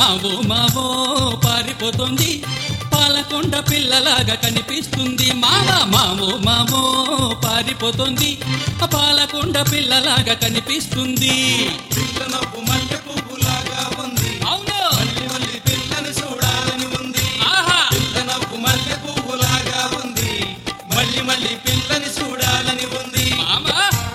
Mao Mao పారిపోతుంది పాలకొండ పిల్లలాగా కనిపిస్తుంది మామ మావో మావో పారిపోతుంది పాలకొండ పిల్లలాగా కనిపిస్తుంది పిల్ల నవ్వు మల్లె పువ్వులాగా ఉంది అవును మళ్ళీ మళ్ళీ పిల్లని చూడాలని ఉంది ఆహా పిల్ల నవ్వు మల్లె పువ్వులాగా ఉంది మళ్ళీ మళ్ళీ పిల్లని చూడాలని ఉంది మామ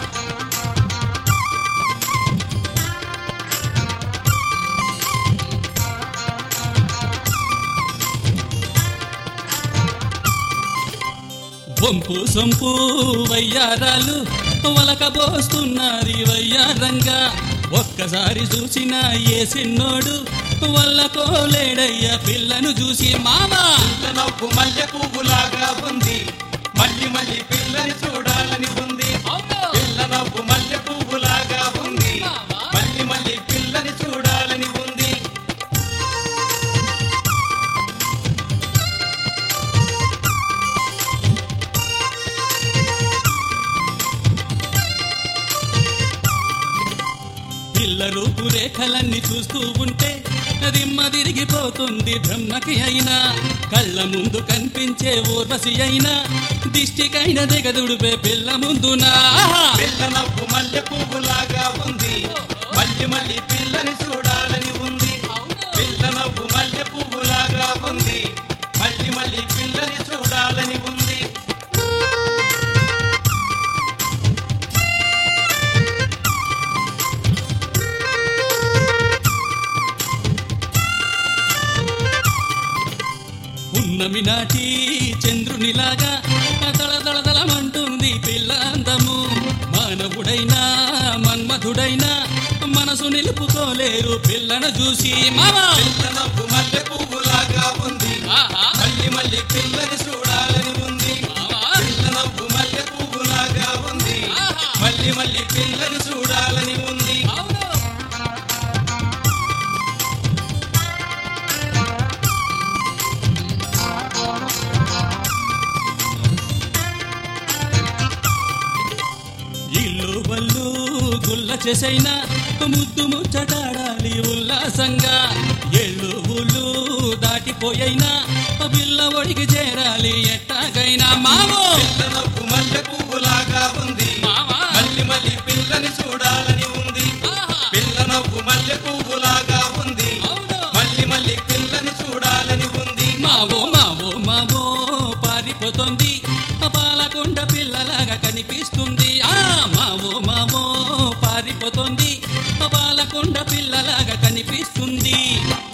వంపు సొంపు వయ్యారాలు వలకబోస్తున్నారు వయ్యారంగా ఒక్కసారి చూసిన ఏ సిన్నోడు వల్లకోలేడయ్య పిల్లను చూసి మామా పిల్ల నవ్వు మల్లె పువ్వులాగా ఉంది మళ్ళీ మళ్ళీ పిల్లని చూడాలని ఉంది పిల్ల నవ్వు మల్లె పువ్వులాగా ఉంది మళ్ళీ మళ్ళీ పిల్లని చూడాలని ఉంది పిల్ల రూపురేఖలన్నీ చూస్తూ ఉంటే దిమ్మ తిరిగిపోతుంది బ్రహ్మకి అయినా కళ్ళ ముందు కనిపించే ఊర్వశి అయినా దిష్టికైన దిగదుడిపే పిల్ల ముందునా పిల్ల నవ్వు మల్లె పువ్వులాగా ఉంది మళ్ళీ మళ్ళీ పిల్లని చూడాలని ఉంది పిల్ల నవ్వు మల్లె పువ్వులాగా ఉంది మళ్ళీ మళ్ళీ పిల్లని చూడాలని ఉంది ఉన్నమి నాటి చంద్రునిలాగా దళదళదళమంటుంది పిల్ల అందము మానవుడైనా మన్మధుడైనా మనసు నిలుపుకోలేరు పిల్లను చూసి మామా పిల్ల నవ్వు మల్లె పువ్వులాగా ఉంది ఆహా, మళ్ళీ మళ్ళీ పిల్లని చూడాలని ఉంది మావా. పిల్ల నవ్వు మల్లె పువ్వులాగా ఉంది ఆహా. మళ్ళీ మళ్ళీ పిల్లని చూడాలని ఉంది అవును ఇల్లు బల్లు గుల్ల చేసైనా ముద్దు ముచ్చటాడాలి ఉల్లాసంగా ఎళ్ళు ఊళ్ళు దాటిపోయైనా పిల్ల ఒడికి చేరాలి ఎట్టాగైనా మావో పిల్ల నవ్వు మల్లె పువ్వులాగా ఉంది మావా. మళ్ళీ మళ్ళీ పిల్లని చూడాలని ఉంది ఆహా. పిల్ల నవ్వు మల్లె పువ్వులాగా ఉంది అవును. మళ్ళీ మళ్ళీ పిల్లని చూడాలని ఉంది మావో మావో మావో పారిపోతుంది పాలకొండ పిల్లలాగా కనిపిస్తుంది ఆ మావో మావో పారిపోతుంది పాలకొండ పిల్లలాగా కనిపిస్తుంది